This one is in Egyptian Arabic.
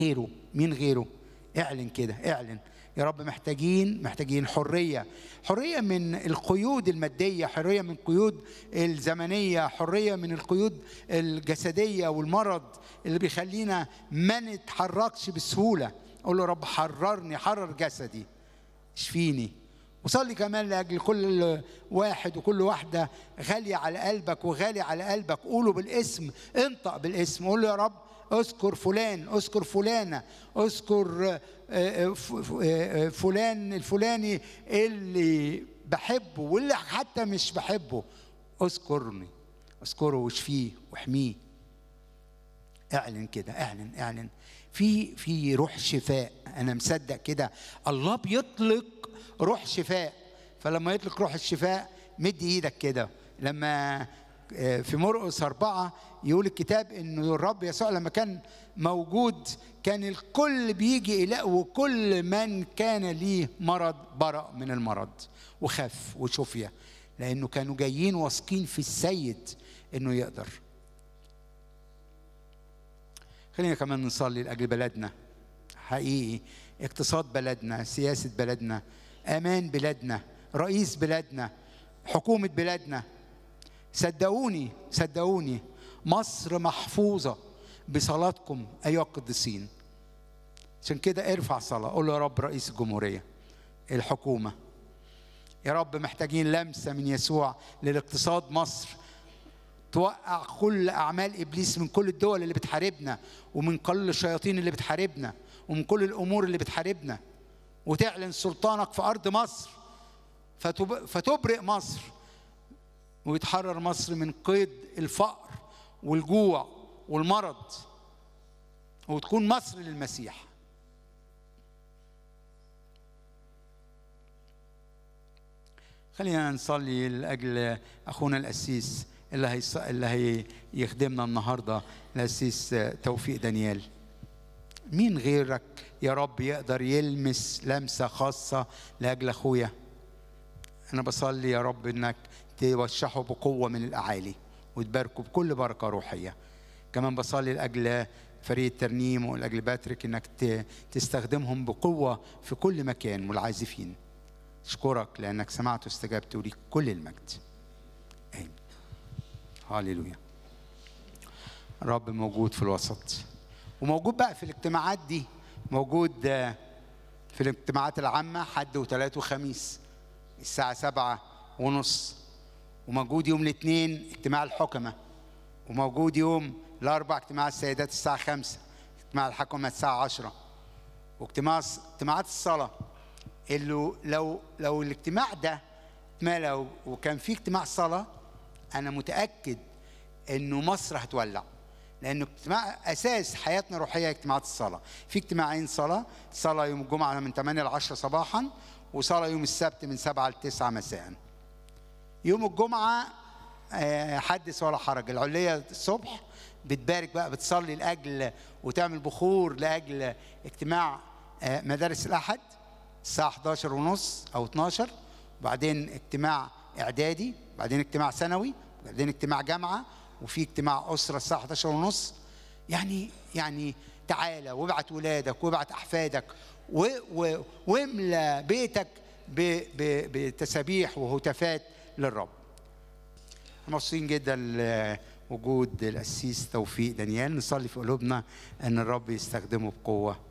غيره مين غيره اعلن كده اعلن يا رب محتاجين محتاجين حرية حرية من القيود المادية حرية من القيود الزمنية حرية من القيود الجسدية والمرض اللي بيخلينا ما نتحركش بسهولة أقول له رب حررني حرر جسدي اشفيني وصلي كمان لاجل كل واحد وكل واحده غاليه على قلبك وغالي على قلبك قوله بالاسم انطق بالاسم قول له يا رب اذكر فلان اذكر فلانه اذكر فلان الفلاني اللي بحبه واللي حتى مش بحبه اذكرني اذكره واشفيه واحميه اعلن كده اعلن اعلن في في روح شفاء انا مصدق كده الله بيطلق روح شفاء فلما يطلق روح الشفاء مد ايدك كده لما في مرقس أربعة يقول الكتاب إنه الرب يسوع لما كان موجود كان الكل بيجي إليه وكل من كان ليه مرض برأ من المرض وخف وشفي لأنه كانوا جايين واثقين في السيد إنه يقدر خلينا كمان نصلي لأجل بلدنا حقيقي اقتصاد بلدنا سياسة بلدنا أمان بلادنا رئيس بلادنا حكومة بلادنا صدقوني صدقوني مصر محفوظة بصلاتكم أيها القديسين عشان كده ارفع صلاة قول له يا رب رئيس الجمهورية الحكومة يا رب محتاجين لمسة من يسوع للاقتصاد مصر توقع كل أعمال إبليس من كل الدول اللي بتحاربنا ومن كل الشياطين اللي بتحاربنا ومن كل الأمور اللي بتحاربنا وتعلن سلطانك في أرض مصر فتبرئ مصر ويتحرر مصر من قيد الفقر والجوع والمرض وتكون مصر للمسيح خلينا نصلي لاجل اخونا القسيس اللي هي اللي هيخدمنا النهارده القسيس توفيق دانيال مين غيرك يا رب يقدر يلمس لمسه خاصه لاجل اخويا انا بصلي يا رب انك توشحه بقوه من الاعالي وتباركه بكل بركه روحيه كمان بصلي لاجل فريق الترنيم ولاجل باتريك انك تستخدمهم بقوه في كل مكان والعازفين اشكرك لانك سمعت واستجبت وليك كل المجد امين هاليلويا الرب موجود في الوسط وموجود بقى في الاجتماعات دي موجود في الاجتماعات العامة حد وثلاث وخميس الساعة سبعة ونص وموجود يوم الاثنين اجتماع الحكمة وموجود يوم الأربع اجتماع السيدات الساعة خمسة اجتماع الحكمة الساعة عشرة واجتماع اجتماعات الصلاة اللي لو لو الاجتماع ده اتملى وكان في اجتماع صلاة أنا متأكد إنه مصر هتولع لأنه اجتماع أساس حياتنا الروحية اجتماعات الصلاة في اجتماعين صلاة صلاة يوم الجمعة من 8 ل 10 صباحا وصلاة يوم السبت من 7 ل 9 مساء يوم الجمعة حدث ولا حرج العلية الصبح بتبارك بقى بتصلي لأجل وتعمل بخور لأجل اجتماع مدارس الأحد الساعة 11 ونص أو 12 وبعدين اجتماع إعدادي بعدين اجتماع ثانوي بعدين اجتماع جامعة وفي اجتماع أسرة الساعة 11 ونص يعني يعني تعالى وابعت ولادك وابعت أحفادك واملى بيتك بتسابيح وهتافات للرب مبسوطين جدا لوجود القسيس توفيق دانيال نصلي في قلوبنا ان الرب يستخدمه بقوه